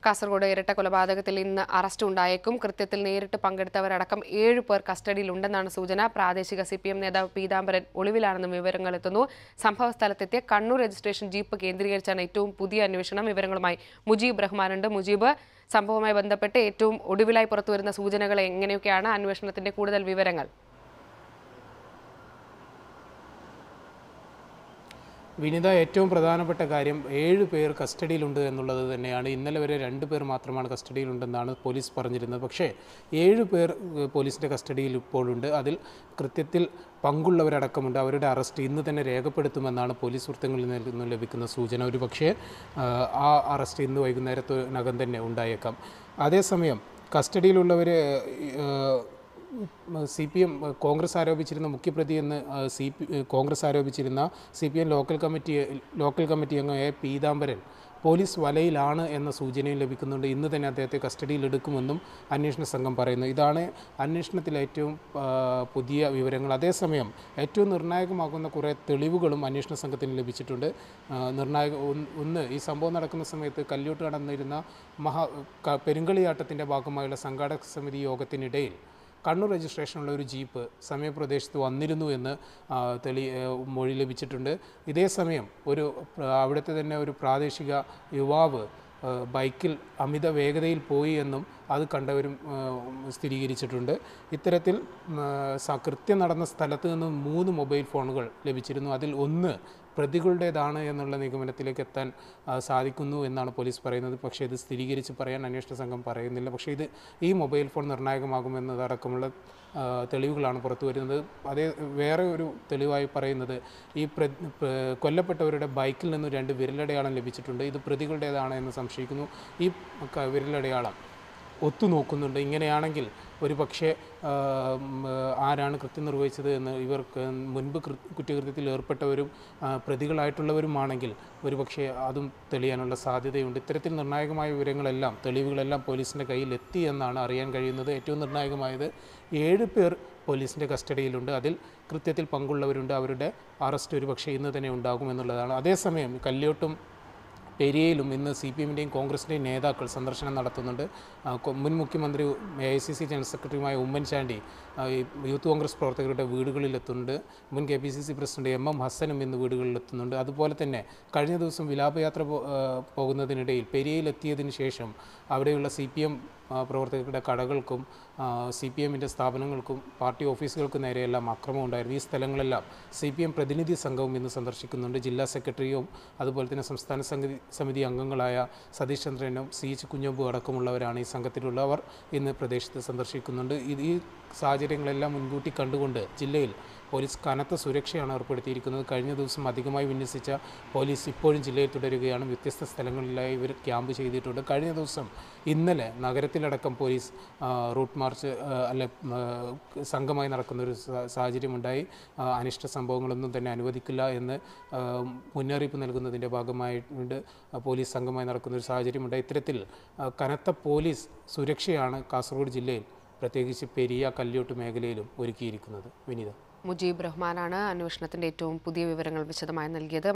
കാസർഗോഡ് ഇരട്ട കൊലപാതകത്തിൽ ഇന്ന് അറസ്റ്റ് ഉണ്ടായേക്കും കൃത്യത്തിൽ നേരിട്ട് പങ്കെടുത്തവരടക്കം ഏഴു പേർ കസ്റ്റഡിയിലുണ്ടെന്നാണ് സൂചന പ്രാദേശിക സി പി എം നേതാവ് പീതാംബരൻ ഒളിവിലാണെന്നും വിവരങ്ങൾ എത്തുന്നു സംഭവ സ്ഥലത്തെത്തിയ കണ്ണൂർ രജിസ്ട്രേഷൻ ജീപ്പ് കേന്ദ്രീകരിച്ചാണ് ഏറ്റവും പുതിയ അന്വേഷണം വിവരങ്ങളുമായി മുജീബ് റഹ്മാനുണ്ട് മുജീബ് സംഭവവുമായി ബന്ധപ്പെട്ട് ഏറ്റവും ഒടുവിലായി പുറത്തുവരുന്ന സൂചനകൾ എങ്ങനെയൊക്കെയാണ് അന്വേഷണത്തിന്റെ കൂടുതൽ വിവരങ്ങൾ വിനിത ഏറ്റവും പ്രധാനപ്പെട്ട കാര്യം ഏഴ് പേർ കസ്റ്റഡിയിലുണ്ട് എന്നുള്ളത് തന്നെയാണ് ഇന്നലെ വരെ രണ്ട് പേർ മാത്രമാണ് കസ്റ്റഡിയിലുണ്ടെന്നാണ് പോലീസ് പറഞ്ഞിരുന്നത് പക്ഷേ ഏഴ് പേർ ഏഹ്, പോലീസിൻ്റെ കസ്റ്റഡിയിൽ ഇപ്പോഴുണ്ട് അതിൽ കൃത്യത്തിൽ പങ്കുള്ളവരടക്കമുണ്ട് അവരുടെ അറസ്റ്റ് ഇന്ന് തന്നെ രേഖപ്പെടുത്തുമെന്നാണ് പോലീസ് വൃത്തങ്ങളിൽ നിന്ന് ലഭിക്കുന്ന സൂചന ഒരു പക്ഷേ ആഹ്, ആ അറസ്റ്റ് ഇന്ന് വൈകുന്നേരത്തിനകം തന്നെ ഉണ്ടായേക്കാം അതേസമയം കസ്റ്റഡിയിലുള്ളവർ സി പി എം കോൺഗ്രസ് ആരോപിച്ചിരുന്ന മുഖ്യപ്രതി എന്ന് സി പി കോൺഗ്രസ് ആരോപിച്ചിരുന്ന C P M local committee local committee അംഗമായ പീതാംബരൻ പോലീസ് വലയിലാണ് എന്ന സൂചനയും ലഭിക്കുന്നുണ്ട് ഇന്ന് തന്നെ അദ്ദേഹത്തെ കസ്റ്റഡിയിൽ എടുക്കുമെന്നും അന്വേഷണ സംഘം പറയുന്നു ഇതാണ് അന്വേഷണത്തിലെ ഏറ്റവും ആ, പുതിയ വിവരങ്ങൾ അതേസമയം ഏറ്റവും നിർണായകമാകുന്ന കുറേ തെളിവുകളും അന്വേഷണ സംഘത്തിന് ലഭിച്ചിട്ടുണ്ട് ആ, നിർണായക ഒന്ന് ഒന്ന് ഈ സംഭവം നടക്കുന്ന സമയത്ത് കല്യോട്ട് നടന്നിരുന്ന മഹാ ക- പെരുങ്കളിയാട്ടത്തിൻ്റെ ഭാഗമായുള്ള സംഘാടക സമിതി യോഗത്തിനിടയിൽ കണ്ണൂർ രജിസ്ട്രേഷനുള്ള ഒരു ജീപ്പ് സമയപ്രദേശത്ത് വന്നിരുന്നു എന്ന് ആ, തെളി ആ, മൊഴി ലഭിച്ചിട്ടുണ്ട് ഇതേ സമയം ഒരു പ്ര- അവിടുത്തെ തന്നെ ഒരു പ്രാദേശിക യുവാവ് ആ, ബൈക്കിൽ അമിത വേഗതയിൽ പോയി എന്നും അത് കണ്ടവരും ആ, സ്ഥിരീകരിച്ചിട്ടുണ്ട് ഇത്തരത്തിൽ ഉം, ആ, സ- കൃത്യം നടന്ന സ്ഥലത്ത് നിന്ന് മൂന്ന് മൊബൈൽ ഫോണുകൾ ലഭിച്ചിരുന്നു അതിൽ ഒന്ന് പ്രതികളുടേതാണ് എന്നുള്ള നിഗമനത്തിലേക്ക് എത്താൻ ആ, സാധിക്കുന്നു എന്നാണ് പോലീസ് പറയുന്നത് പക്ഷേ ഇത് സ്ഥിരീകരിച്ച് പറയാൻ അന്വേഷണ സംഘം പറയുന്നില്ല പക്ഷേ ഇത് ഈ മൊബൈൽ ഫോൺ നിർണായകമാകുമെന്നതടക്കമുള്ള ആ, തെളിവുകളാണ് പുറത്തു വരുന്നത് അതേ വേറെ ഒരു തെളിവായി പറയുന്നത് ഈ പ്ര പ്ര- കൊല്ലപ്പെട്ടവരുടെ ബൈക്കിൽ നിന്നും രണ്ട് വിരലടയാളം ലഭിച്ചിട്ടുണ്ട് ഇത് പ്രതികളുടേതാണ് എന്ന് സംശയിക്കുന്നു ഈ ക- വിരലടയാളം ഒത്തുനോക്കുന്നുണ്ട് ഇങ്ങനെയാണെങ്കിൽ ഒരു പക്ഷേ ആ, ഉം, ആരാണ് കൃത്യം നിർവഹിച്ചത് എന്ന് ഇവർക്ക് മുൻപ് കൃ- കുറ്റകൃത്യത്തിൽ ഏർപ്പെട്ടവരും ആ, പ്രതികളായിട്ടുള്ളവരുമാണെങ്കിൽ ഒരു പക്ഷേ അതും തെളിയാനുള്ള സാധ്യതയുണ്ട് ഇത്തരത്തിൽ നിർണായകമായ വിവരങ്ങളെല്ലാം തെളിവുകളെല്ലാം പോലീസിൻ്റെ കയ്യിൽ എത്തി എന്നാണ് അറിയാൻ കഴിയുന്നത് ഏറ്റവും നിർണായകമായത് ഏഴ് പേർ പോലീസിൻ്റെ കസ്റ്റഡിയിലുണ്ട് അതിൽ കൃത്യത്തിൽ പങ്കുള്ളവരുണ്ട് അവരുടെ അറസ്റ്റ് ഒരു പക്ഷേ ഇന്ന് തന്നെ ഉണ്ടാകും എന്നുള്ളതാണ് അതേസമയം കല്യോട്ടും പെരിയയിലും ഇന്ന് സി പി എമ്മിൻ്റെയും കോൺഗ്രസിൻ്റെയും നേതാക്കൾ സന്ദർശനം നടത്തുന്നുണ്ട് ആ, കൊ- മുൻ മുഖ്യമന്ത്രി A I C C general സെക്രട്ടറിയുമായ ഉമ്മൻചാണ്ടി ആ, ഈ യൂത്ത് കോൺഗ്രസ് പ്രവർത്തകരുടെ വീടുകളിലെത്തുന്നുണ്ട് മുൻ K P C C president M M ഹസനും ഇന്ന് വീടുകളിലെത്തുന്നുണ്ട് അതുപോലെ തന്നെ കഴിഞ്ഞ ദിവസം വിലാപയാത്ര പോ- ആ, പോകുന്നതിനിടയിൽ പെരിയയിലെത്തിയതിന് ശേഷം അവിടെയുള്ള സി പി എം പ്രവർത്തകരുടെ കടകൾക്കും സി പി എമ്മിൻ്റെ സ്ഥാപനങ്ങൾക്കും പാർട്ടി ഓഫീസുകൾക്കും നേരെയെല്ലാം ആക്രമണം ഉണ്ടായിരുന്നു ഈ സ്ഥലങ്ങളെല്ലാം സി പി എം പ്രതിനിധി സംഘവും ഇന്ന് സന്ദർശിക്കുന്നുണ്ട് ജില്ലാ സെക്രട്ടറിയും അതുപോലെ തന്നെ സംസ്ഥാന സമിതി സമിതി അംഗങ്ങളായ സതീഷ് ചന്ദ്രനും സി എച്ച് കുഞ്ഞമ്പു അടക്കമുള്ളവരാണ് ഈ സംഘത്തിലുള്ളവർ ഇന്ന് പ്രദേശത്ത് സന്ദർശിക്കുന്നുണ്ട് ഇത് ഈ സാഹചര്യങ്ങളെല്ലാം മുൻകൂട്ടി കണ്ടുകൊണ്ട് ജില്ലയിൽ പോലീസ് കനത്ത സുരക്ഷയാണ് ഏർപ്പെടുത്തിയിരിക്കുന്നത് കഴിഞ്ഞ ദിവസം അധികമായി വിന്യസിച്ച പോലീസ് ഇപ്പോഴും ജില്ലയിൽ തുടരുകയാണ് വ്യത്യസ്ത സ്ഥലങ്ങളിലായി ഇവർ ക്യാമ്പ് ചെയ്തിട്ടുണ്ട് കഴിഞ്ഞ ദിവസം ഇന്നലെ നഗരത്തിലടക്കം പോലീസ് ആ, റൂട്ട് മാർച്ച് ആ, അല്ല ആ, സംഘമായി നടക്കുന്ന ഒരു സാ- സാഹചര്യമുണ്ടായി ആ, അനിഷ്ട സംഭവങ്ങളൊന്നും തന്നെ അനുവദിക്കില്ല എന്ന് ആ, മുന്നറിയിപ്പ് നൽകുന്നതിൻ്റെ ഭാഗമായിട്ടുണ്ട് ആ, പോലീസ് സംഘമായി നടക്കുന്ന ഒരു സാഹചര്യമുണ്ടായി ഇത്തരത്തിൽ ആ, കനത്ത പോലീസ് സുരക്ഷയാണ് കാസർഗോഡ് ജില്ലയിൽ പ്രത്യേകിച്ച് പെരിയ കല്യോട്ട് മേഖലയിലും ഒരുക്കിയിരിക്കുന്നത് വിനീത മുജീബ് റഹ്മാനാണ് അന്വേഷണത്തിന്റെ ഏറ്റവും പുതിയ വിവരങ്ങൾ വിശദമായി നൽകിയത്